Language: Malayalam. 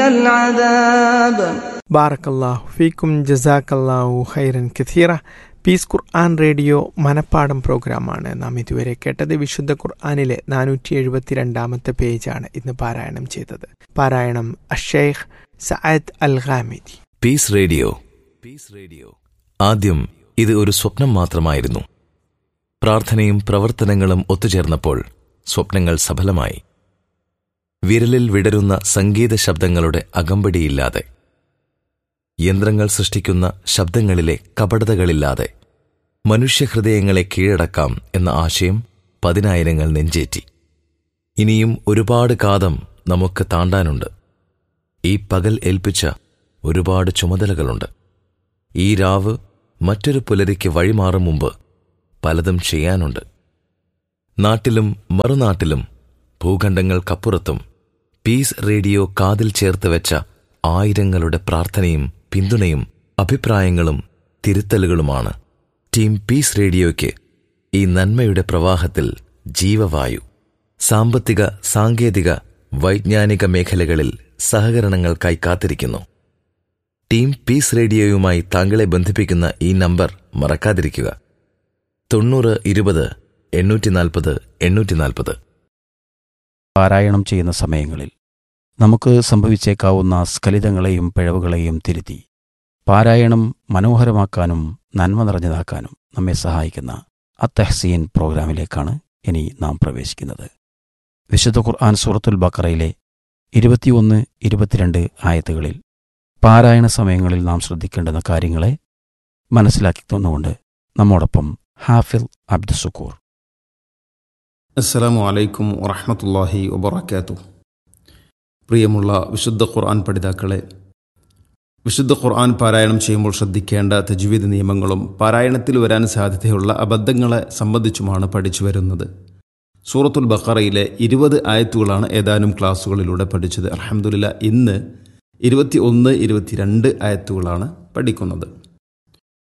العذاب ബാറക്കല്ലാഹു ഫീക്കും ജസാക്കല്ലാഹു ഖൈറൻ കഥീറ പീസ് ഖുർആൻ റേഡിയോ മനപ്പാടം പ്രോഗ്രാമാണ് നാം ഇതുവരെ കേട്ടത് വിശുദ്ധ ഖുർആാനിലെ നാനൂറ്റി എഴുപത്തിരണ്ടാമത്തെ പേജാണ് ഇന്ന് പാരായണം ചെയ്തത് പാരായണം അഷേഖ് Saad al Ghamdi Peace Radio Peace Radio ആദ്യം ഇത് ഒരു സ്വപ്നം മാത്രമായിരുന്നു പ്രാർത്ഥനയും പ്രവർത്തനങ്ങളും ഒത്തുചേർന്നപ്പോൾ സ്വപ്നങ്ങൾ സഫലമായി വിരലിൽ വിടരുന്ന സംഗീത ശബ്ദങ്ങളുടെ അകമ്പടിയില്ലാതെ യന്ത്രങ്ങൾ സൃഷ്ടിക്കുന്ന ശബ്ദങ്ങളിലെ കപടതകളില്ലാതെ മനുഷ്യഹൃദയങ്ങളെ കീഴടക്കാം എന്ന ആശയം പതിനായിരങ്ങൾ നെഞ്ചേറ്റി ഇനിയും ഒരുപാട് കാതം നമുക്ക് താണ്ടാനുണ്ട് ഈ പകൽ ഏൽപ്പിച്ച ഒരുപാട് ചുമതലകളുണ്ട് ഈ രാവ് മറ്റൊരു പുലരിക്ക് വഴിമാറും മുമ്പ് പലതും ചെയ്യാനുണ്ട് നാട്ടിലും മറുനാട്ടിലും ഭൂഖണ്ഡങ്ങൾക്കപ്പുറത്തും പീസ് റേഡിയോ കാതിൽ ചേർത്ത് വെച്ച ആയിരങ്ങളുടെ പ്രാർത്ഥനയും പിന്തുണയും അഭിപ്രായങ്ങളും തിരുത്തലുകളുമാണ് ടീം പീസ് റേഡിയോയ്ക്ക് ഈ നന്മയുടെ പ്രവാഹത്തിൽ ജീവവായു സാമ്പത്തിക സാങ്കേതിക വൈജ്ഞാനിക മേഖലകളിൽ സഹകരണങ്ങൾക്കായി കാത്തിരിക്കുന്നു ടീം പീസ് റേഡിയോയുമായി താങ്കളെ ബന്ധിപ്പിക്കുന്ന ഈ നമ്പർ മറക്കാതിരിക്കുക തൊണ്ണൂറ് ഇരുപത് എണ്ണൂറ്റി നാൽപ്പത് എണ്ണൂറ്റി നാൽപ്പത് പാരായണം ചെയ്യുന്ന സമയങ്ങളിൽ നമുക്ക് സംഭവിച്ചേക്കാവുന്ന സ്ഖലിതങ്ങളെയും പിഴവുകളെയും തിരുത്തി പാരായണം മനോഹരമാക്കാനും നന്മ നിറഞ്ഞതാക്കാനും നമ്മെ സഹായിക്കുന്ന അത്തഹ്സീൻ പ്രോഗ്രാമിലേക്കാണ് ഇനി നാം പ്രവേശിക്കുന്നത് വിശുദ്ധ ഖുർആൻ സൂറത്തുൽ ബക്കറയിലെ ഇരുപത്തിയൊന്ന് ഇരുപത്തിരണ്ട് ആയത്തുകളിൽ പാരായണ സമയങ്ങളിൽ നാം ശ്രദ്ധിക്കേണ്ടുന്ന കാര്യങ്ങളെ മനസ്സിലാക്കി തന്നുകൊണ്ട് നമ്മോടൊപ്പം ഹാഫിൽ അബ്ദുസുക്കൂർ അസ്സലാമു അലൈക്കും വറഹമത്തല്ലാഹി വബർക്കാത്തു പ്രിയമുള്ള വിശുദ്ധ ഖുർആൻ പഠിതാക്കളെ വിശുദ്ധ ഖുർആൻ പാരായണം ചെയ്യുമ്പോൾ ശ്രദ്ധിക്കേണ്ട തജ്വീദ് നിയമങ്ങളും പാരായണത്തിൽ വരാൻ സാധ്യതയുള്ള അബദ്ധങ്ങളെ സംബന്ധിച്ചുമാണ് പഠിച്ചു വരുന്നത് സൂറത്തുൽ ബഖറയിലെ ഇരുപത് ആയത്തുകളാണ് ഏതാനും ക്ലാസ്സുകളിലൂടെ പഠിച്ചത് അലഹമുല്ല ഇന്ന് ഇരുപത്തി ഒന്ന് ഇരുപത്തിരണ്ട് ആയത്തുകളാണ് പഠിക്കുന്നത്